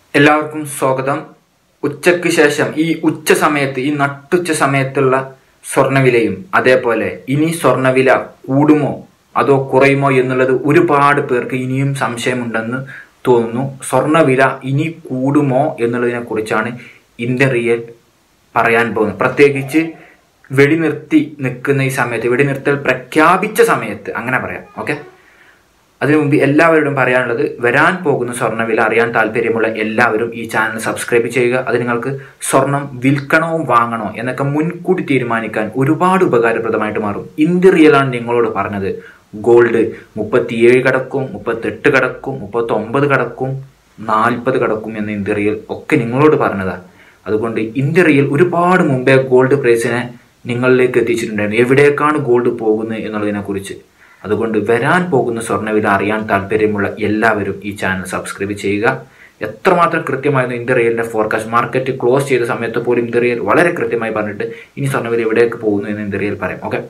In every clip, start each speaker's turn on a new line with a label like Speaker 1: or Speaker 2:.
Speaker 1: എല്ലാവർക്കും സ്വാഗതം ഉച്ചയ്ക്ക് ശേഷം ഈ ഉച്ച സമയത്ത് ഈ നട്ടുച്ച സമയത്തുള്ള സ്വർണ്ണവിലയും അതേപോലെ ഇനി സ്വർണ്ണവില കൂടുമോ അതോ കുറയുമോ എന്നുള്ളത് ഒരുപാട് പേർക്ക് ഇനിയും സംശയമുണ്ടെന്ന് തോന്നുന്നു സ്വർണ്ണവില ഇനി കൂടുമോ എന്നുള്ളതിനെ കുറിച്ചാണ് ഇന്ത്യ റിയൽ പറയാൻ പോകുന്നത് പ്രത്യേകിച്ച് വെടിനിർത്തി നിൽക്കുന്ന ഈ സമയത്ത് വെടിനിർത്തൽ പ്രഖ്യാപിച്ച സമയത്ത് അങ്ങനെ പറയാം ഓക്കെ അതിനു മുമ്പ് എല്ലാവരോടും പറയാനുള്ളത് വരാൻ പോകുന്ന സ്വർണ്ണവില അറിയാൻ താല്പര്യമുള്ള എല്ലാവരും ഈ ചാനൽ സബ്സ്ക്രൈബ് ചെയ്യുക അത് നിങ്ങൾക്ക് സ്വർണം വിൽക്കണോ വാങ്ങണോ എന്നൊക്കെ മുൻകൂട്ടി തീരുമാനിക്കാൻ ഒരുപാട് ഉപകാരപ്രദമായിട്ട് മാറും ഇന്ത്യ റിയലാണ് നിങ്ങളോട് പറഞ്ഞത് ഗോൾഡ് മുപ്പത്തിയേഴ് കടക്കും മുപ്പത്തെട്ട് കടക്കും മുപ്പത്തൊമ്പത് കടക്കും നാൽപ്പത് കടക്കും എന്ന ഇന്ത്യ റിയൽ ഒക്കെ നിങ്ങളോട് പറഞ്ഞതാ അതുകൊണ്ട് ഇന്ത്യ റിയൽ ഒരുപാട് മുമ്പേ ഗോൾഡ് പ്രൈസിനെ നിങ്ങളിലേക്ക് എത്തിച്ചിട്ടുണ്ടായിരുന്നു എവിടേക്കാണ് ഗോൾഡ് പോകുന്നത് എന്നുള്ളതിനെ കുറിച്ച് അതുകൊണ്ട് വരാൻ പോകുന്ന സ്വർണ്ണവില അറിയാൻ താല്പര്യമുള്ള എല്ലാവരും ഈ ചാനൽ സബ്സ്ക്രൈബ് ചെയ്യുക എത്രമാത്രം കൃത്യമായിരുന്നു ഇന്ത്യ റിയലിന്റെ ഫോർകാസ്റ്റ് മാർക്കറ്റ് ക്ലോസ് ചെയ്ത സമയത്ത് പോലും ഇന്ത്യ റിയൽ വളരെ കൃത്യമായി പറഞ്ഞിട്ട് ഇനി സ്വർണ്ണവില എവിടേക്ക് പോകുന്നു എന്ന് ഇന്ത്യ റിയൽ പറയാം ഓക്കെ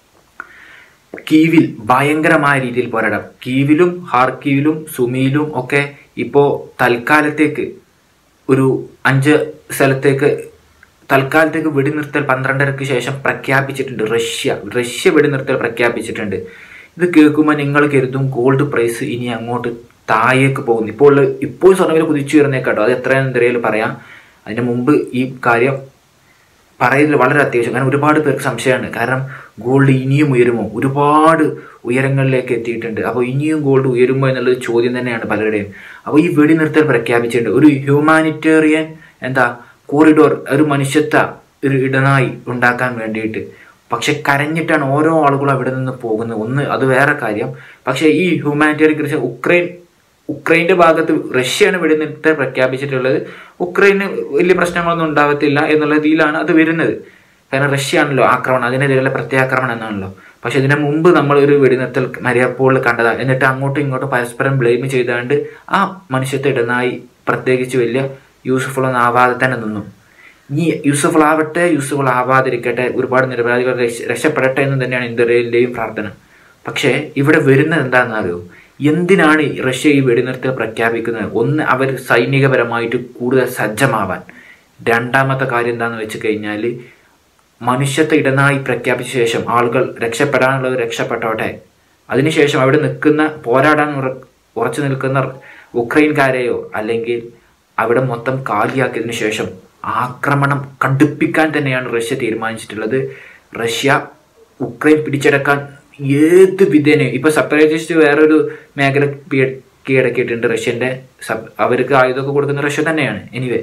Speaker 1: കീവിൽ ഭയങ്കരമായ രീതിയിൽ പോരാടാം കീവിലും ഹാർക്കീവിലും സുമിയിലും ഒക്കെ ഇപ്പോൾ തൽക്കാലത്തേക്ക് ഒരു അഞ്ച് സ്ഥലത്തേക്ക് തൽക്കാലത്തേക്ക് വെടിനിർത്തൽ പന്ത്രണ്ടരക്ക് ശേഷം പ്രഖ്യാപിച്ചിട്ടുണ്ട് റഷ്യ റഷ്യ വെടിനിർത്തൽ പ്രഖ്യാപിച്ചിട്ടുണ്ട് ഇത് കേൾക്കുമ്പോൾ നിങ്ങൾ കരുതും ഗോൾഡ് പ്രൈസ് ഇനി അങ്ങോട്ട് താഴേക്ക് പോകുന്നു ഇപ്പോൾ ഇപ്പോൾ സ്വർണ്ണവില കുതിച്ചു വരുന്നേക്കാട്ടോ അത് എത്രയാണെന്ന് എന്തെങ്കിലും പറയാം അതിന് മുമ്പ് ഈ കാര്യം പറയുന്നത് വളരെ അത്യാവശ്യം കാരണം ഒരുപാട് പേർക്ക് സംശയമാണ് കാരണം ഗോൾഡ് ഇനിയും ഉയരുമോ ഒരുപാട് ഉയരങ്ങളിലേക്ക് എത്തിയിട്ടുണ്ട് അപ്പോൾ ഇനിയും ഗോൾഡ് ഉയരുമോ എന്നുള്ളത് ചോദ്യം തന്നെയാണ് പലരുടെയും അപ്പോൾ ഈ വെടിനിർത്തൽ പ്രഖ്യാപിച്ചിട്ടുണ്ട് ഒരു ഹ്യൂമാനിറ്റേറിയൻ എന്താ കോറിഡോർ ഒരു മനുഷ്യത്വ ഒരു ഇടനായി ഉണ്ടാക്കാൻ വേണ്ടിയിട്ട് പക്ഷെ കരഞ്ഞിട്ടാണ് ഓരോ ആളുകളും അവിടെ നിന്ന് പോകുന്നത് ഒന്ന് അത് വേറെ കാര്യം പക്ഷേ ഈ ഹ്യൂമാനിറ്റേറിയൻ കൃഷി ഉക്രൈൻ ഉക്രൈൻ്റെ ഭാഗത്ത് റഷ്യയാണ് വെടിനിർത്തൽ പ്രഖ്യാപിച്ചിട്ടുള്ളത് ഉക്രൈന് വലിയ പ്രശ്നങ്ങളൊന്നും ഉണ്ടാകത്തില്ല എന്നുള്ള രീതിയിലാണ് അത് വരുന്നത് കാരണം റഷ്യ ആണല്ലോ ആക്രമണം അതിനെതിരെയുള്ള പ്രത്യാക്രമണം എന്നാണല്ലോ പക്ഷെ ഇതിനു മുമ്പ് നമ്മൾ ഒരു വെടിനിർത്തൽ മരിയപ്പോൾ കണ്ടതാണ് എന്നിട്ട് അങ്ങോട്ടും ഇങ്ങോട്ടും പരസ്പരം ബ്ലെയിം ചെയ്താണ്ട് ആ മനുഷ്യത്തെ ഇടനായി പ്രത്യേകിച്ച് വലിയ യൂസ്ഫുൾ ഒന്നും ആവാതെ തന്നെ നിന്നു ഇനി യൂസ്ഫുൾ ആവട്ടെ യൂസ്ഫുൾ ആവാതിരിക്കട്ടെ ഒരുപാട് നിരപരാധികൾ രക്ഷപ്പെടട്ടെ എന്ന് തന്നെയാണ് ഇന്ത്യയിലെയും പ്രാർത്ഥന പക്ഷേ ഇവിടെ വരുന്നത് എന്താണെന്ന് അറിയോ എന്തിനാണ് റഷ്യ ഈ വെടിനിർത്തൽ പ്രഖ്യാപിക്കുന്നത് ഒന്ന് അവർ സൈനികപരമായിട്ട് കൂടുതൽ സജ്ജമാവാൻ രണ്ടാമത്തെ കാര്യം എന്താണെന്ന് വെച്ച് കഴിഞ്ഞാൽ മനുഷ്യത്തെ ഇടനായി പ്രഖ്യാപിച്ച ശേഷം ആളുകൾ രക്ഷപ്പെടാനുള്ളത് രക്ഷപ്പെട്ടോട്ടെ അതിനുശേഷം അവിടെ നിൽക്കുന്ന പോരാടാൻ ഉറച്ചു നിൽക്കുന്ന ഉക്രൈൻകാരെയോ അല്ലെങ്കിൽ അവിടെ മൊത്തം കാലിയാക്കിയതിനു ശേഷം ആക്രമണം കടുപ്പിക്കാൻ തന്നെയാണ് റഷ്യ തീരുമാനിച്ചിട്ടുള്ളത് റഷ്യ ഉക്രൈൻ പിടിച്ചെടുക്കാൻ ഏത് വിധേനയും ഇപ്പൊ സെപ്പറേറ്റിസ്റ്റ് വേറൊരു മേഖല കീഴടക്കിയിട്ടുണ്ട് റഷ്യന്റെ അവർക്ക് ആയുധമൊക്കെ കൊടുക്കുന്ന റഷ്യ തന്നെയാണ് എനിവേ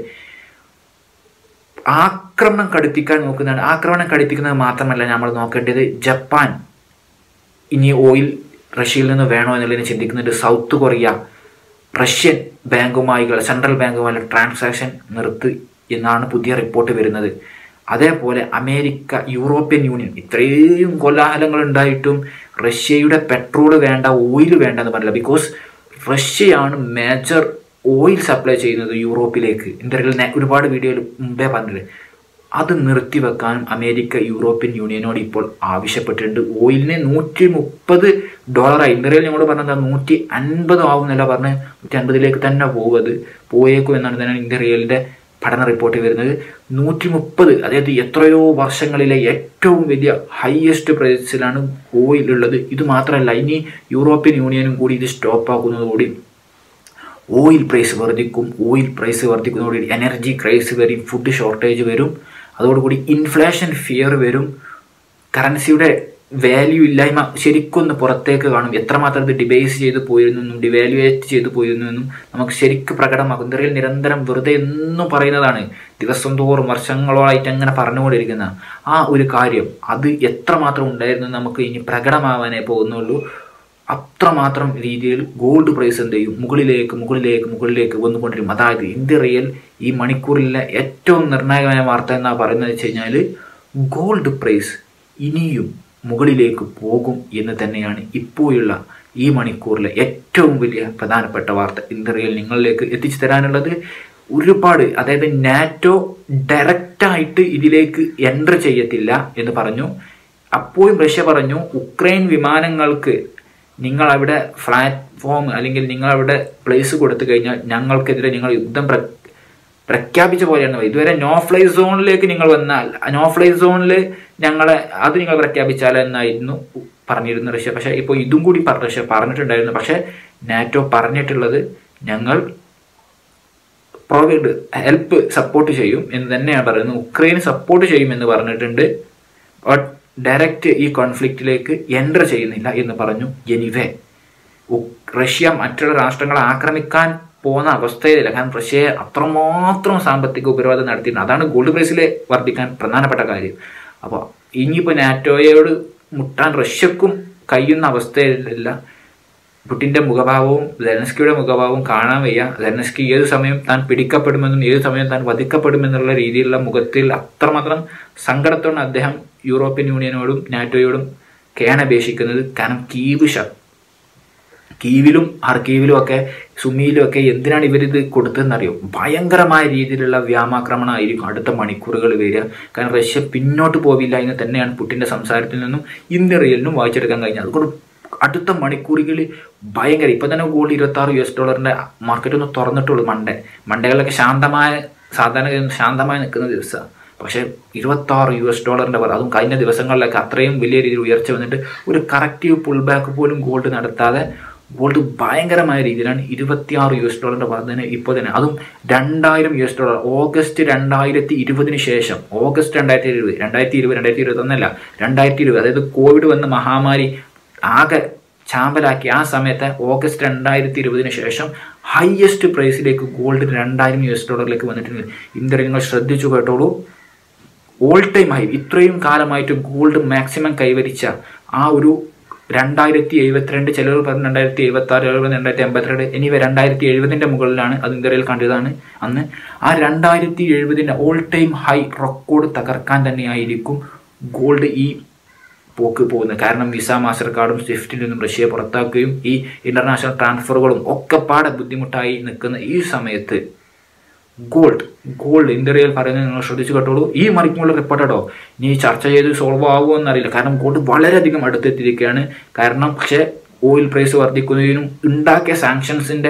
Speaker 1: ആക്രമണം കടുപ്പിക്കാൻ നോക്കുന്നതാണ് ആക്രമണം കടുപ്പിക്കുന്നത് മാത്രമല്ല നമ്മൾ നോക്കേണ്ടത് ജപ്പാൻ ഇനി ഓയിൽ റഷ്യയിൽ നിന്ന് വേണോ എന്നുള്ളതിനെ ചിന്തിക്കുന്നുണ്ട് സൗത്ത് കൊറിയ റഷ്യൻ ബാങ്കുമായി സെൻട്രൽ ബാങ്കുമായി ട്രാൻസാക്ഷൻ നിർത്തി എന്നാണ് പുതിയ റിപ്പോർട്ട് വരുന്നത് അതേപോലെ അമേരിക്ക യൂറോപ്യൻ യൂണിയൻ ഇത്രയും കോലാഹലങ്ങൾ ഉണ്ടായിട്ടും റഷ്യയുടെ പെട്രോൾ വേണ്ട ഓയിൽ വേണ്ട എന്ന് പറഞ്ഞില്ല ബിക്കോസ് റഷ്യയാണ് മേജർ ഓയിൽ സപ്ലൈ ചെയ്യുന്നത് യൂറോപ്പിലേക്ക് ഇന്ത്യയിൽ ഒരുപാട് വീഡിയോയിൽ മുമ്പേ പറഞ്ഞിട്ട് അത് നിർത്തിവെക്കാനും അമേരിക്ക യൂറോപ്യൻ യൂണിയനോട് ഇപ്പോൾ ആവശ്യപ്പെട്ടിട്ടുണ്ട് ഓയിലിന് നൂറ്റി മുപ്പത് ഡോളറായി ഇന്ത്യയിൽ ഞങ്ങളോട് പറഞ്ഞത് നൂറ്റി അൻപത് ആവുന്നല്ല പറഞ്ഞ് നൂറ്റി അൻപതിലേക്ക് തന്നെ പോകുന്നത് പോയേക്കും എന്നാണ് തന്നെയാണ് ഇന്ത്യ റിയലിൻ്റെ പഠന റിപ്പോർട്ട് വരുന്നത് നൂറ്റി മുപ്പത് അതായത് എത്രയോ വർഷങ്ങളിലെ ഏറ്റവും വലിയ ഹയസ്റ്റ് പ്രൈസിലാണ് ഓയിൽ ഉള്ളത് ഇത് മാത്രമല്ല ഇനി യൂറോപ്യൻ യൂണിയനും കൂടി ഇത് സ്റ്റോപ്പ് ആക്കുന്നതോടുകൂടി ഓയിൽ പ്രൈസ് വർദ്ധിക്കും ഓയിൽ പ്രൈസ് വർദ്ധിക്കുന്നതോടുകൂടി എനർജി ക്രൈസ് വരും ഫുഡ് ഷോർട്ടേജ് വരും അതോടുകൂടി ഇൻഫ്ലേഷൻ ഫിയർ വരും കറൻസിയുടെ വാല്യൂ ഇല്ലായ്മ ശരിക്കൊന്ന് പുറത്തേക്ക് കാണും എത്രമാത്രം ഇത് ഡിബേസ് ചെയ്ത് പോയിരുന്നു എന്നും ഡിവാലുവേറ്റ് ചെയ്ത് പോയിരുന്നു എന്നും നമുക്ക് ശരിക്കും പ്രകടമാക്കും ഇന്ത്യയിൽ നിരന്തരം വെറുതെ എന്നും പറയുന്നതാണ് ദിവസം തോറും വർഷങ്ങളോളായിട്ട് അങ്ങനെ പറഞ്ഞുകൊണ്ടിരിക്കുന്ന ആ ഒരു കാര്യം അത് എത്രമാത്രം ഉണ്ടായിരുന്നു നമുക്ക് ഇനി പ്രകടമാവാനേ പോകുന്നുള്ളൂ അത്രമാത്രം രീതിയിൽ ഗോൾഡ് പ്രൈസ് എന്ത് ചെയ്യും മുകളിലേക്ക് മുകളിലേക്ക് മുകളിലേക്ക് വന്നുകൊണ്ടിരിക്കും അതായത് ഇന്ത്യ റിയൽ ഈ മണിക്കൂറിലെ ഏറ്റവും നിർണായകമായ വാർത്ത എന്നാ പറയുന്നത് വെച്ച് കഴിഞ്ഞാൽ ഗോൾഡ് പ്രൈസ് ഇനിയും മുകളിലേക്ക് പോകും എന്ന് തന്നെയാണ് ഇപ്പോഴുള്ള ഈ മണിക്കൂറിലെ ഏറ്റവും വലിയ പ്രധാനപ്പെട്ട വാർത്ത ഇന്ത്യ റിയൽ നിങ്ങളിലേക്ക് എത്തിച്ചു തരാനുള്ളത് ഒരുപാട് അതായത് നാറ്റോ ഡയറക്റ്റായിട്ട് ഇതിലേക്ക് എൻ്റർ ചെയ്യത്തില്ല എന്ന് പറഞ്ഞു അപ്പോഴും റഷ്യ പറഞ്ഞു ഉക്രൈൻ വിമാനങ്ങൾക്ക് നിങ്ങൾ അവിടെ പ്ലാറ്റ്ഫോം അല്ലെങ്കിൽ നിങ്ങൾ അവിടെ പ്ലേസ് കൊടുത്തു കഴിഞ്ഞാൽ ഞങ്ങൾക്കെതിരെ നിങ്ങൾ യുദ്ധം പ്ര പ്രഖ്യാപിച്ച പോലെയാണ് ഇതുവരെ നോ ഫ്ലൈ സോണിലേക്ക് നിങ്ങൾ വന്നാൽ നോ ഫ്ലൈ സോണിൽ ഞങ്ങളെ അത് നിങ്ങൾ പ്രഖ്യാപിച്ചാൽ എന്നായിരുന്നു പറഞ്ഞിരുന്ന റഷ്യ പക്ഷേ ഇപ്പോൾ ഇതും കൂടി പറ- റഷ്യ പറഞ്ഞിട്ടുണ്ടായിരുന്നു പക്ഷേ നാറ്റോ പറഞ്ഞിട്ടുള്ളത് ഞങ്ങൾ പ്രൊവൈഡ് ഹെൽപ്പ് സപ്പോർട്ട് ചെയ്യും എന്ന് തന്നെയാണ് പറയുന്നത് ഉക്രൈൻ സപ്പോർട്ട് ചെയ്യും എന്ന് പറഞ്ഞിട്ടുണ്ട് ബട്ട് ഡയറക്റ്റ് ഈ കോൺഫ്ലിക്റ്റിലേക്ക് എൻ്റർ ചെയ്യുന്നില്ല എന്ന് പറഞ്ഞു എനിവേ റഷ്യ മറ്റുള്ള രാഷ്ട്രങ്ങളെ ആക്രമിക്കാൻ പോകുന്ന അവസ്ഥയിലില്ല കാരണം റഷ്യയെ അത്രമാത്രം സാമ്പത്തിക ഉപരോധം നടത്തിയിട്ടുണ്ട് അതാണ് ഗോൾഡ് പ്രൈസിൽ വർദ്ധിക്കാൻ പ്രധാനപ്പെട്ട കാര്യം അപ്പോൾ ഇനിയിപ്പോൾ നാറ്റോയോട് മുട്ടാൻ റഷ്യക്കും കഴിയുന്ന അവസ്ഥയിലില്ല പുട്ടിന്റെ മുഖഭാവവും ലെനസ്കിയുടെ മുഖഭാവവും കാണാൻ വയ്യ ലെനസ്കി ഏത് സമയം താൻ പിടിക്കപ്പെടുമെന്നും ഏത് സമയം താൻ വധിക്കപ്പെടുമെന്നുള്ള രീതിയിലുള്ള മുഖത്തിൽ അത്രമാത്രം സങ്കടത്തോടെ അദ്ദേഹം യൂറോപ്യൻ യൂണിയനോടും നാറ്റോയോടും കേണപേക്ഷിക്കുന്നത് കാരണം കീവ് ശ കീവിലും ഹർക്കീവിലും ഒക്കെ സുമിയിലും ഒക്കെ എന്തിനാണ് ഇവരിത് കൊടുത്തതെന്നറിയോ ഭയങ്കരമായ രീതിയിലുള്ള വ്യാമാക്രമണമായിരിക്കും അടുത്ത മണിക്കൂറുകൾ വരിക കാരണം റഷ്യ പിന്നോട്ട് പോവില്ല എന്ന് തന്നെയാണ് പുട്ടിന്റെ സംസാരത്തിൽ നിന്നും ഇന്ത്യ റിയലിനും വായിച്ചെടുക്കാൻ കഴിഞ്ഞത് അതുകൊണ്ട് അടുത്ത മണിക്കൂറുകളിൽ ഭയങ്കര ഇപ്പൊ തന്നെ ഗോൾഡ് ഇരുപത്തി ആറ് യു എസ് ഡോളറിന്റെ മാർക്കറ്റ് ഒന്ന് തുറന്നിട്ടുള്ളൂ മൺഡേ മൺഡേകളിലൊക്കെ ശാന്തമായ സാധാരണ ശാന്തമായി നിൽക്കുന്ന ദിവസമാണ് പക്ഷേ ഇരുപത്തി ആറ് യു എസ് ഡോളറിന്റെ പറ അതും കഴിഞ്ഞ ദിവസങ്ങളിലൊക്കെ അത്രയും വലിയ രീതിയിൽ ഉയർച്ച വന്നിട്ട് ഒരു കറക്റ്റീവ് പുൾ ബാക്ക് പോലും ഗോൾഡ് നടത്താതെ ഗോൾഡ് ഭയങ്കരമായ രീതിയിലാണ് ഇരുപത്തിയാറ് യു എസ് ഡോളറിന്റെ വർധന ഇപ്പോൾ തന്നെ അതും രണ്ടായിരം യു എസ് ഡോളർ ഓഗസ്റ്റ് രണ്ടായിരത്തി ഇരുപതിന് ശേഷം ഓഗസ്റ്റ് രണ്ടായിരത്തി ഇരുപത് രണ്ടായിരത്തി ഇരുപത് രണ്ടായിരത്തി ഇരുപത്തി ഒന്നല്ല രണ്ടായിരത്തി ഇരുപത് അതായത് കോവിഡ് വന്ന മഹാമാരി ആകെ ചാമ്പലാക്കി ആ സമയത്ത് ഓഗസ്റ്റ് രണ്ടായിരത്തി ഇരുപതിന് ശേഷം ഹയസ്റ്റ് പ്രൈസിലേക്ക് ഗോൾഡ് രണ്ടായിരം യു എസ് ഡോളറിലേക്ക് വന്നിട്ടുണ്ട് ഇന്ത്യ നിങ്ങൾ ശ്രദ്ധിച്ചു കേട്ടോളൂ ഓൾ ടൈം ഹൈ ഇത്രയും കാലമായിട്ട് ഗോൾഡ് മാക്സിമം കൈവരിച്ച ആ ഒരു രണ്ടായിരത്തി എഴുപത്തിരണ്ട് ചിലർ പറഞ്ഞു രണ്ടായിരത്തി എഴുപത്തി ആറ് എഴുപത് രണ്ടായിരത്തി എൺപത്തിരണ്ട് എന്നിവ രണ്ടായിരത്തി എഴുപതിന്റെ മുകളിലാണ് അത് ഇന്ത്യയിൽ കണ്ടതാണ് അന്ന് ആ രണ്ടായിരത്തി എഴുപതിന്റെ ഓൾ ടൈം ഹൈ റെക്കോർഡ് തകർക്കാൻ തന്നെയായിരിക്കും ഗോൾഡ് ഈ പോക്ക് പോകുന്നത് കാരണം വിസ മാസ്റ്റർ കാർഡും സ്വിഫ്റ്റിൽ നിന്നും റഷ്യയെ പുറത്താക്കുകയും ഈ ഇന്റർനാഷണൽ ട്രാൻസ്ഫറുകളും ഒക്കെ പാടെ ബുദ്ധിമുട്ടായി നിൽക്കുന്ന ഈ സമയത്ത് ഗോൾഡ് ഗോൾഡ് ഇന്ത്യയിൽ പറയുന്നത് നിങ്ങൾ ശ്രദ്ധിച്ചു കേട്ടോളൂ ഈ മണിക്കുള്ള റിപ്പോർട്ടോ ഇനി ചർച്ച ചെയ്ത് സോൾവ് ആവുമോ എന്നറിയില്ല കാരണം ഗോൾഡ് വളരെയധികം അടുത്തെത്തിയിരിക്കുകയാണ് കാരണം പക്ഷേ ഓയിൽ പ്രൈസ് വർദ്ധിക്കുന്നതിനും ഉണ്ടാക്കിയ സാങ്ഷൻസിന്റെ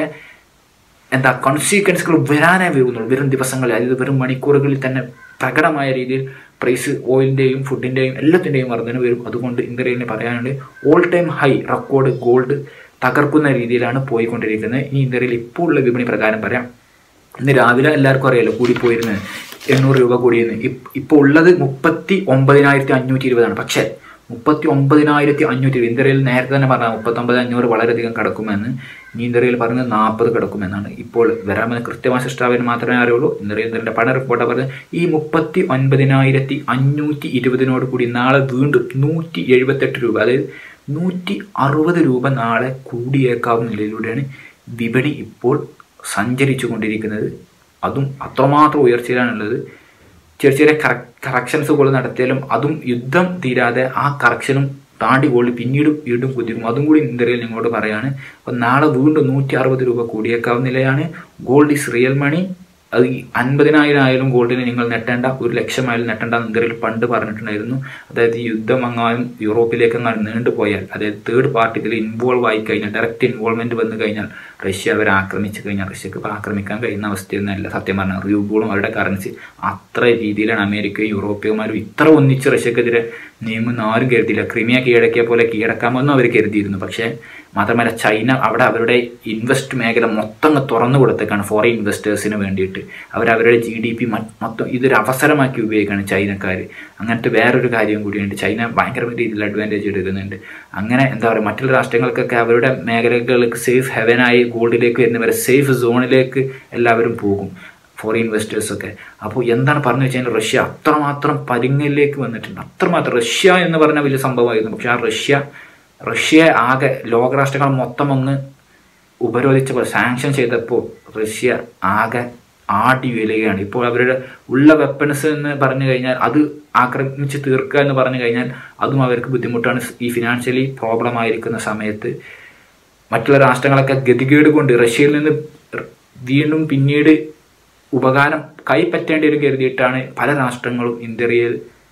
Speaker 1: എന്താ കോൺസിക്വൻസുകൾ വരാനേ വരുന്നുള്ളൂ വരും ദിവസങ്ങളിൽ അതായത് വരും മണിക്കൂറുകളിൽ തന്നെ പ്രകടമായ രീതിയിൽ പ്രൈസ് ഓയിലിൻ്റെയും ഫുഡിൻ്റെയും എല്ലാത്തിൻ്റെയും വർധന വരും അതുകൊണ്ട് ഇന്ത്യയിൽ പറയാനുണ്ട് all time high record gold തകർക്കുന്ന രീതിയിലാണ് പോയിക്കൊണ്ടിരിക്കുന്നത് ഈ ഇന്ത്യയിൽ ഇപ്പോൾ ഉള്ള വിപണി പ്രകാരം പറയാം ഇന്ന് രാവിലെ എല്ലാവർക്കും അറിയാലോ കൂടിപ്പോയിരുന്നു എണ്ണൂറ് രൂപ കൂടിയെന്ന് ഇപ്പോൾ ഉള്ളത് മുപ്പത്തി ഒമ്പതിനായിരത്തി അഞ്ഞൂറ്റി ഇരുപതാണ് പക്ഷേ മുപ്പത്തി ഒമ്പതിനായിരത്തി അഞ്ഞൂറ്റി ഇരുപത് ഇന്ത്യയിൽ നേരത്തെ തന്നെ പറഞ്ഞ മുപ്പത്തൊമ്പത് അഞ്ഞൂറ് വളരെയധികം കിടക്കുമെന്ന് ഇനി ഇന്ത്യയിൽ പറഞ്ഞത് നാൽപ്പത് കിടക്കുമെന്നാണ് ഇപ്പോൾ വരാമെന്ന് കൃത്യമായ സിസ്റ്റാവിന് മാത്രമേ അറിയുള്ളൂ ഇന്ത്യയിൽ ഇന്ത്യയുടെ പഠന റിപ്പോർട്ട് പറഞ്ഞത് ഈ മുപ്പത്തി ഒൻപതിനായിരത്തി അഞ്ഞൂറ്റി ഇരുപതിനോട് കൂടി നാളെ വീണ്ടും നൂറ്റി എഴുപത്തെട്ട് രൂപ അതായത് നൂറ്റി അറുപത് രൂപ നാളെ കൂടിയേക്കാവുന്ന നിലയിലൂടെയാണ് വിപണി ഇപ്പോൾ സഞ്ചരിച്ചു കൊണ്ടിരിക്കുന്നത് അതും അത്രമാത്രം ഉയർച്ചയിലാണുള്ളത് ചെറിയ ചെറിയ കറക്ഷൻസ് പോലെ നടത്തിയാലും അതും യുദ്ധം തീരാതെ ആ കറക്ഷനും താണ്ടി ഗോൾഡ് പിന്നീട് വീണ്ടും കുതിരും അതും കൂടി ഇന്ത്യയിൽ നിങ്ങളോട് പറയാണ് അപ്പം നാളെ വീണ്ടും നൂറ്റി അറുപത് രൂപ കൂടിയേക്കാവുന്ന നിലയാണ് ഗോൾഡ് ഇസ് റിയൽ മണി അത് അൻപതിനായിരം ആയാലും ഗോൾഡിന് നിങ്ങൾ നെട്ടേണ്ട ഒരു ലക്ഷമായാലും നെട്ടേണ്ട ഇന്ത്യയിൽ പണ്ട് പറഞ്ഞിട്ടുണ്ടായിരുന്നു അതായത് ഈ യുദ്ധം അങ്ങാനും യൂറോപ്പിലേക്ക് അങ്ങാനും നീണ്ടുപോയാൽ അതായത് തേർഡ് പാർട്ടി ഇതിൽ ഇൻവോൾവ് ആയി കഴിഞ്ഞാൽ ഡയറക്റ്റ് ഇൻവോൾവ്മെന്റ് വന്നു കഴിഞ്ഞാൽ റഷ്യ അവരെ ആക്രമിച്ചു കഴിഞ്ഞാൽ റഷ്യക്ക് ഇപ്പോൾ ആക്രമിക്കാൻ കഴിയുന്ന അവസ്ഥയൊന്നുമല്ല സത്യം പറഞ്ഞാൽ റൂബിളും അവരുടെ കറൻസി അത്ര രീതിയിലാണ് അമേരിക്കയും യൂറോപ്യന്മാരും ഇത്ര ഒന്നിച്ച് റഷ്യക്കെതിരെ നിയമം ആരും കരുതിയില്ല ക്രിമിയ കീഴടക്കിയ പോലെ കീഴടക്കാമെന്നും അവർ കരുതിയിരുന്നു പക്ഷേ മാത്രമല്ല ചൈന അവിടെ അവരുടെ ഇൻവെസ്റ്റ് മേഖല മൊത്തം അങ്ങ് തുറന്നു കൊടുത്തേക്കാണ് ഫോറിൻ ഇൻവെസ്റ്റേഴ്സിന് വേണ്ടിയിട്ട് അവർ അവരുടെ ജി ഡി പി മൊത്തം ഇതൊരു അവസരമാക്കി ഉപയോഗിക്കുകയാണ് ചൈനക്കാർ അങ്ങനത്തെ വേറൊരു കാര്യം കൂടിയുണ്ട് ചൈന ഭയങ്കര രീതിയിൽ അഡ്വാൻറ്റേജ് എടുക്കുന്നുണ്ട് അങ്ങനെ എന്താ പറയുക മറ്റുള്ള രാഷ്ട്രങ്ങൾക്കൊക്കെ അവരുടെ മേഖലകൾക്ക് സേഫ് ഹെവനായി ഗോൾഡിലേക്ക് വരുന്നവരെ സേഫ് സോണിലേക്ക് എല്ലാവരും പോകും ഫോറിൻ ഇൻവെസ്റ്റേഴ്സ് ഒക്കെ അപ്പോൾ എന്താണ് പറഞ്ഞു വെച്ചാൽ റഷ്യ അത്രമാത്രം പരിങ്ങലിലേക്ക് വന്നിട്ടുണ്ട് അത്രമാത്രം റഷ്യ എന്ന് പറഞ്ഞ വലിയ സംഭവമായിരുന്നു പക്ഷെ ആ റഷ്യ റഷ്യയെ ആകെ ലോകരാഷ്ട്രങ്ങൾ മൊത്തം അങ്ങ് ഉപരോധിച്ചപ്പോൾ സാങ്ഷൻ ചെയ്തപ്പോൾ റഷ്യ ആകെ ആടി വീഴുകയാണ് ഇപ്പോൾ അവരുടെ ഉള്ള വെപ്പൺസ് എന്ന് പറഞ്ഞു കഴിഞ്ഞാൽ അത് ആക്രമിച്ച് തീർക്കുക എന്ന് പറഞ്ഞു കഴിഞ്ഞാൽ അതും അവർക്ക് ബുദ്ധിമുട്ടാണ് ഈ ഫിനാൻഷ്യലി പ്രോബ്ലം ആയിരിക്കുന്ന സമയത്ത് മറ്റുള്ള രാഷ്ട്രങ്ങളൊക്കെ ഗതികേട് കൊണ്ട് റഷ്യയിൽ നിന്ന് വീണ്ടും പിന്നീട് ഉപകാരം കൈപ്പറ്റേണ്ടി വരും കരുതിയിട്ടാണ് പല രാഷ്ട്രങ്ങളും ഇന്ത്യയിൽ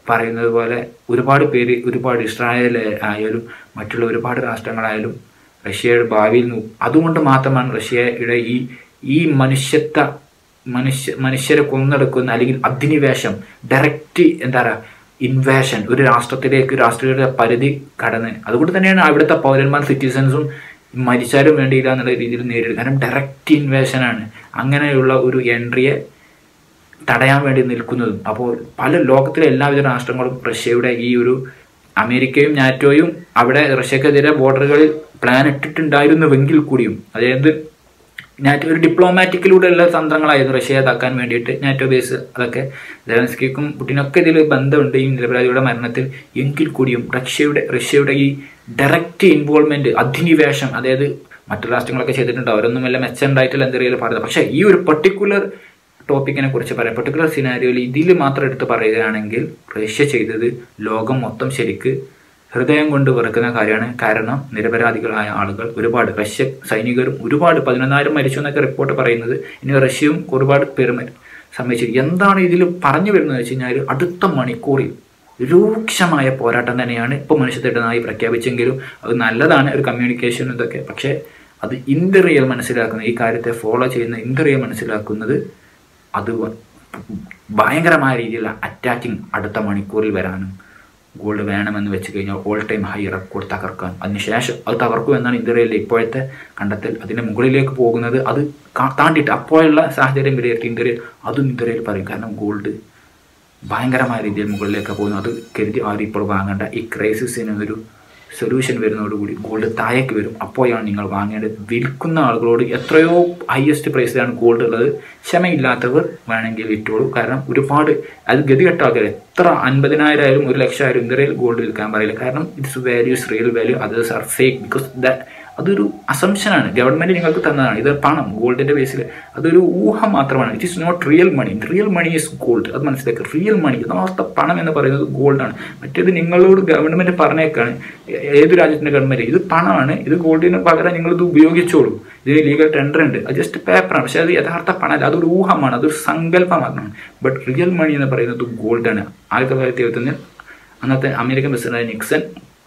Speaker 1: പറയുന്നത് പോലെ ഒരുപാട് പേര് ഒരുപാട് ഇസ്രായേൽ ആയാലും മറ്റുള്ള ഒരുപാട് രാഷ്ട്രങ്ങളായാലും റഷ്യയുടെ ഭാവിയിൽ നോ- അതുകൊണ്ട് മാത്രമാണ് റഷ്യയുടെ ഈ ഈ മനുഷ്യത്വ മനുഷ്യ മനുഷ്യരെ കൊന്നെടുക്കുന്ന അല്ലെങ്കിൽ അധിനിവേശം ഡയറക്റ്റ് എന്താ പറയുക ഇൻവേഷൻ ഒരു രാഷ്ട്രത്തിലേക്ക് രാഷ്ട്രീയ പരിധി കടന്ന് അതുകൊണ്ട് തന്നെയാണ് അവിടുത്തെ പൗരന്മാർ സിറ്റിസൺസും മരിച്ചാലും വേണ്ടിയില്ല എന്നുള്ള രീതിയിൽ നേരിടും കാരണം ഡയറക്റ്റ് ഇൻവേഷനാണ് അങ്ങനെയുള്ള ഒരു എൻട്രിയെ തടയാൻ വേണ്ടി നിൽക്കുന്നതും അപ്പോൾ പല ലോകത്തിലെ എല്ലാവിധ രാഷ്ട്രങ്ങളും റഷ്യയുടെ ഈ ഒരു അമേരിക്കയും നാറ്റോയും അവിടെ റഷ്യക്കെതിരെ ബോർഡറുകളിൽ പ്ലാൻ ഇട്ടിട്ടുണ്ടായിരുന്നുവെങ്കിൽ കൂടിയും അതായത് നാറ്റോ ഒരു ഡിപ്ലോമാറ്റിക്കിലൂടെയുള്ള തന്ത്രങ്ങളായിരുന്നു റഷ്യയെ താക്കാൻ വേണ്ടിയിട്ട് നാറ്റോ ബേസ് അതൊക്കെ ലെവൻസ്കിക്കും പുടിനൊക്കെ ഇതിൽ ബന്ധമുണ്ട് ഈ നിരപരാധിയുടെ മരണത്തിൽ എങ്കിൽ കൂടിയും റഷ്യയുടെ റഷ്യയുടെ ഈ ഡയറക്റ്റ് ഇൻവോൾവ്മെന്റ് അധിനിവേശം അതായത് മറ്റു രാഷ്ട്രങ്ങളൊക്കെ ചെയ്തിട്ടുണ്ട് അവരൊന്നും വല്ല മെച്ചം ഉണ്ടായിട്ടില്ല എന്തെങ്കിലും പറയുന്നത് പക്ഷേ ഈ ഒരു പർട്ടിക്കുലർ ടോപ്പിക്കിനെ കുറിച്ച് പറയാം പർട്ടിക്കുലർ സിനാരിയോയിൽ ഇതിൽ മാത്രം എടുത്ത് പറയുകയാണെങ്കിൽ റഷ്യ ചെയ്തത് ലോകം മൊത്തം ശരിക്ക് ഹൃദയം കൊണ്ട് വെറുക്കുന്ന കാര്യമാണ് കാരണം നിരപരാധികളായ ആളുകൾ ഒരുപാട് റഷ്യ സൈനികരും ഒരുപാട് പതിനൊന്നായിരം മരിച്ചു എന്നൊക്കെ റിപ്പോർട്ട് പറയുന്നത് ഇനി റഷ്യയും ഒരുപാട് പേര് മരി- സംഭവിച്ചു എന്താണ് ഇതിൽ പറഞ്ഞു വരുന്നത് വെച്ച് കഴിഞ്ഞാൽ അടുത്ത മണിക്കൂറിൽ രൂക്ഷമായ പോരാട്ടം തന്നെയാണ് ഇപ്പോൾ മനുഷ്യത്വനായി പ്രഖ്യാപിച്ചെങ്കിലും അത് നല്ലതാണ് ഒരു കമ്മ്യൂണിക്കേഷൻ ഇതൊക്കെ പക്ഷേ അത് ഇന്ത്യറിയൽ മനസ്സിലാക്കുന്ന ഈ കാര്യത്തെ ഫോളോ ചെയ്യുന്ന ഇന്ത്യറിയൽ മനസ്സിലാക്കുന്നത് അത് വ- ഭയങ്കരമായ രീതിയിലുള്ള അറ്റാക്കിംഗ് അടുത്ത മണിക്കൂറിൽ വരാനും ഗോൾഡ് വേണമെന്ന് വെച്ച് കഴിഞ്ഞാൽ ഓൾ ടൈം ഹൈ റെക്കോർഡ് തകർക്കാൻ അതിനുശേഷം അത് തകർക്കും എന്നാണ് ഇന്ത്യയിലെ ഇപ്പോഴത്തെ കണ്ടെത്തൽ അതിന് മുകളിലേക്ക് പോകുന്നത് അത് കാ- താണ്ടിയിട്ട് അപ്പോഴുള്ള സാഹചര്യം വിലയിരുത്തി ഇന്ത്യയിൽ അതും ഇന്ത്യയിൽ പറയും കാരണം ഗോൾഡ് ഭയങ്കരമായ രീതിയിൽ മുകളിലേക്ക് പോകുന്നു അത് കരുതി ആരും ഇപ്പോൾ വാങ്ങേണ്ട ഈ ക്രൈസിസിന് ഒരു സൊല്യൂഷൻ വരുന്നതോടുകൂടി ഗോൾഡ് താഴേക്ക് വരും അപ്പോഴാണ് നിങ്ങൾ വാങ്ങേണ്ടത് വിൽക്കുന്ന ആളുകളോട് എത്രയോ ഹയസ്റ്റ് പ്രൈസിലാണ് ഗോൾഡ് ഉള്ളത് ക്ഷമയില്ലാത്തവർ വേണമെങ്കിൽ വിറ്റോളൂ കാരണം ഒരുപാട് അത് ഗതികെട്ട ആൾക്കാർ എത്ര അൻപതിനായിരം ആയാലും ഒരു ലക്ഷം ആയാലും ഇന്ത്യയിൽ ഗോൾഡ് വിൽക്കാൻ പറയില്ല കാരണം it's values real value others are fake because that അതൊരു അസംഷനാണ് ഗവൺമെന്റ് നിങ്ങൾക്ക് തന്നതാണ് ഇത് പണം ഗോൾഡിന്റെ ബേസിൽ അതൊരു ഊഹം മാത്രമാണ് it is not real money real money is gold അത് മനസ്സിലാക്കുക റിയൽ മണി യഥാർത്ഥ പണം എന്ന് പറയുന്നത് ഗോൾഡാണ് മറ്റേത് നിങ്ങളോട് ഗവൺമെന്റ് പറഞ്ഞേക്കാണ് ഏ- ഏത് രാജ്യത്തിന്റെ ഗവൺമെന്റ് ഇത് പണമാണ് ഇത് ഗോൾഡിന് പകരം നിങ്ങൾ ഇത് ഉപയോഗിച്ചോളൂ ഇതിന് ലീഗൽ ടെൻഡർ ഉണ്ട് അത് ജസ്റ്റ് പേപ്പറാണ് പക്ഷെ അത് യഥാർത്ഥ പണമല്ല അതൊരു ഊഹമാണ് അതൊരു സങ്കല്പം മാത്രമാണ് ബട്ട് റിയൽ മണി എന്ന് പറയുന്നത് ഗോൾഡാണ് ആയിരത്തി തൊള്ളായിരത്തി എഴുപത്തൊന്നിൽ അന്നത്തെ അമേരിക്കൻ പ്രസിഡന്റ് നിക്സൺ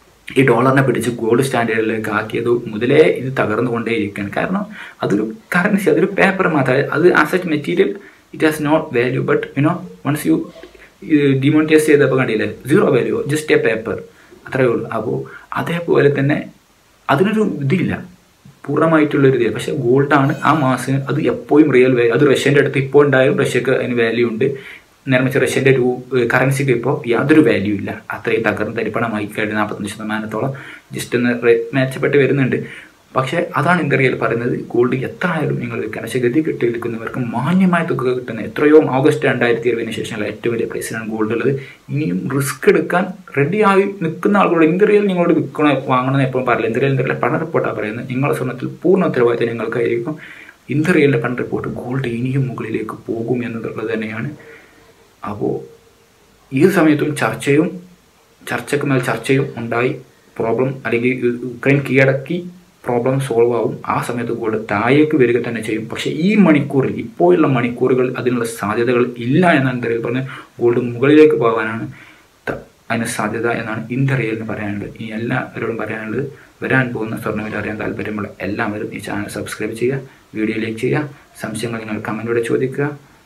Speaker 1: ഈ ഡോളറിനെ പിടിച്ച് ഗോൾഡ് സ്റ്റാൻഡേർഡിലേക്ക് ആക്കിയത് മുതലേ ഇത് തകർന്നുകൊണ്ടേയിരിക്കുകയാണ് കാരണം അതൊരു കറൻസി അതൊരു പേപ്പർ മാത്രമേ അത് as a material it has not value but you know once you demonetise ചെയ്തപ്പോൾ കണ്ടില്ലേ zero value just a paper അത്രയേ ഉള്ളൂ അപ്പോൾ അതേപോലെ തന്നെ അതിനൊരു ഇതില്ല പൂർണ്ണമായിട്ടുള്ളൊരു ഇത് പക്ഷേ ഗോൾഡാണ് ആ മാസിന് അത് എപ്പോഴും റിയൽ വാല്യൂ അത് റഷ്യൻ്റെ അടുത്ത് ഇപ്പോൾ ഉണ്ടായാലും റഷ്യക്ക് അതിന് വാല്യൂ ഉണ്ട് നേരെ മറിച്ച് റഷ്യൻ്റെ രൂ കറൻസിക്ക് ഇപ്പോൾ യാതൊരു വാല്യൂ ഇല്ല അത്രയും തകർന്ന് തരിപ്പണമായി കഴിഞ്ഞ് നാൽപ്പത്തഞ്ച് ശതമാനത്തോളം ജസ്റ്റ് ഒന്ന് റേ- മെച്ചപ്പെട്ട് വരുന്നുണ്ട് പക്ഷേ അതാണ് ഇന്ത്യയിൽ പറയുന്നത് ഗോൾഡ് എത്ര ആയാലും നിങ്ങൾ വിൽക്കാൻ പക്ഷേ ഗതി കിട്ടി വിൽക്കുന്നവർക്ക് മാന്യമായ തുക കിട്ടുന്ന എത്രയോ ഓഗസ്റ്റ് രണ്ടായിരത്തി ഇരുപതിന് ശേഷമുള്ള ഏറ്റവും വലിയ പ്രൈസിലാണ് ഗോൾഡ് ഉള്ളത് ഇനിയും റിസ്ക് എടുക്കാൻ റെഡിയായി നിൽക്കുന്ന ആളുകളോട് ഇന്ത്യയിൽ നിങ്ങളോട് വിൽക്കണോ വാങ്ങണമെന്ന് എപ്പോഴും പറയില്ല ഇന്ത്യയിൽ ഇന്ത്യയിലെ പഠന റിപ്പോർട്ടാണ് പറയുന്നത് നിങ്ങളുടെ സ്വർണ്ണത്തിൽ പൂർണ്ണ ഉത്തരവാദിത്തം നിങ്ങൾക്കായിരിക്കും ഇന്ത്യയിലെ പഠന റിപ്പോർട്ട് ഗോൾഡ് ഇനിയും മുകളിലേക്ക് പോകും എന്നുള്ളത് തന്നെയാണ് അപ്പോൾ ഈ സമയത്തും ചർച്ചയും ചർച്ചയ്ക്ക് മേൽ ചർച്ചയും ഉണ്ടായി പ്രോബ്ലം അല്ലെങ്കിൽ യു- യുക്രൈൻ കീഴടക്കി പ്രോബ്ലം സോൾവ് ആവും ആ സമയത്ത് ഗോൾഡ് താഴേക്ക് വരിക തന്നെ ചെയ്യും പക്ഷേ ഈ മണിക്കൂറിൽ ഇപ്പോഴുള്ള മണിക്കൂറുകൾ അതിനുള്ള സാധ്യതകൾ ഇല്ല എന്നാണ് ഇന്ത്യയിൽ പറഞ്ഞ് ഗോൾഡ് മുകളിലേക്ക് പോകാനാണ് ത- അതിന് സാധ്യത എന്നാണ് ഇന്ത്യയിൽ എന്ന് പറയാനുള്ളത് ഈ എല്ലാവരോടും പറയാനുള്ളത് വരാൻ പോകുന്ന സ്വർണ്ണവില അറിയാൻ താല്പര്യമുള്ള എല്ലാവരും ഈ ചാനൽ സബ്സ്ക്രൈബ് ചെയ്യുക വീഡിയോ ലൈക്ക് ചെയ്യുക സംശയങ്ങൾ നിങ്ങൾ കമൻറ്റിലൂടെ ചോദിക്കുക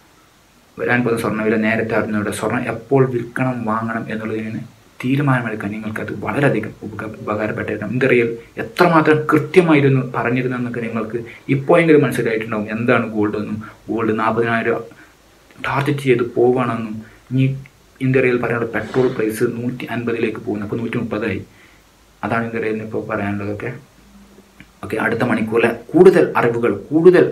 Speaker 1: വരാൻ പോകുന്ന സ്വർണ്ണവില നേരത്തെ അറിഞ്ഞുകൊണ്ട് സ്വർണ്ണം എപ്പോൾ വിൽക്കണം വാങ്ങണം എന്നുള്ളതിന് തീരുമാനമെടുക്കാൻ നിങ്ങൾക്കത് വളരെയധികം ഉപക ഉപകാരപ്പെട്ടിരുന്നു ഇന്ത്യയിൽ എത്രമാത്രം കൃത്യമായിരുന്നു പറഞ്ഞിരുന്നു എന്നൊക്കെ നിങ്ങൾക്ക് ഇപ്പോഴെങ്കിലും മനസ്സിലായിട്ടുണ്ടാവും എന്താണ് ഗോൾഡ് എന്നും ഗോൾഡ് നാൽപ്പതിനായിരം ടാർഗറ്റ് ചെയ്ത് പോവുകയാണെന്നും ഇനി ഇന്ത്യയിൽ പറയുന്നത് പെട്രോൾ പ്രൈസ് നൂറ്റി അൻപതിലേക്ക് പോകുന്നു അപ്പോൾ നൂറ്റി മുപ്പതായി അതാണ് ഇന്ത്യയിൽ ഇപ്പോൾ പറയാനുള്ളതൊക്കെ ഓക്കെ അടുത്ത മണിക്കൂറിലെ കൂടുതൽ അറിവുകൾ കൂടുതൽ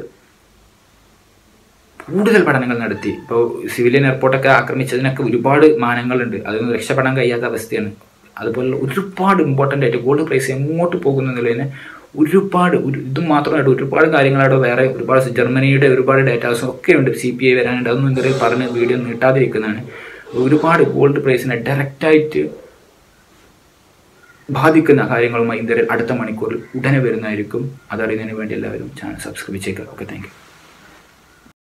Speaker 1: കൂടുതൽ പഠനങ്ങൾ നടത്തി ഇപ്പോൾ സിവിലിയൻ എയർപോർട്ടൊക്കെ ആക്രമിച്ചതിനൊക്കെ ഒരുപാട് മാനങ്ങളുണ്ട് അതൊന്നും രക്ഷപ്പെടാൻ കഴിയാത്ത അവസ്ഥയാണ് അതുപോലെ ഒരുപാട് ഇമ്പോർട്ടൻ്റ് ആയിട്ട് ഗോൾഡ് പ്രൈസ് എങ്ങോട്ട് പോകുന്നു എന്നുള്ളതിന് ഒരുപാട് ഒരു ഇതും മാത്രമായിട്ട് ഒരുപാട് കാര്യങ്ങളവിടെ വേറെ ഒരുപാട് ജർമ്മനിയുടെ ഒരുപാട് ഡേറ്റാസും ഒക്കെ ഉണ്ട് സി പി ഐ വരാനുണ്ട് അതൊന്നും എന്തെങ്കിലും പറഞ്ഞ് വീഡിയോ നീട്ടാതിരിക്കുന്നതാണ് ഒരുപാട് ഗോൾഡ് പ്രൈസിനെ ഡയറക്റ്റായിട്ട് ബാധിക്കുന്ന കാര്യങ്ങളുമായി ഇന്ത്യയിൽ അടുത്ത മണിക്കൂറിൽ ഉടനെ വരുന്നതായിരിക്കും അതറിയുന്നതിന് വേണ്ടി എല്ലാവരും ചാനൽ സബ്സ്ക്രൈബ് ചെയ്യുക ഓക്കെ താങ്ക് യു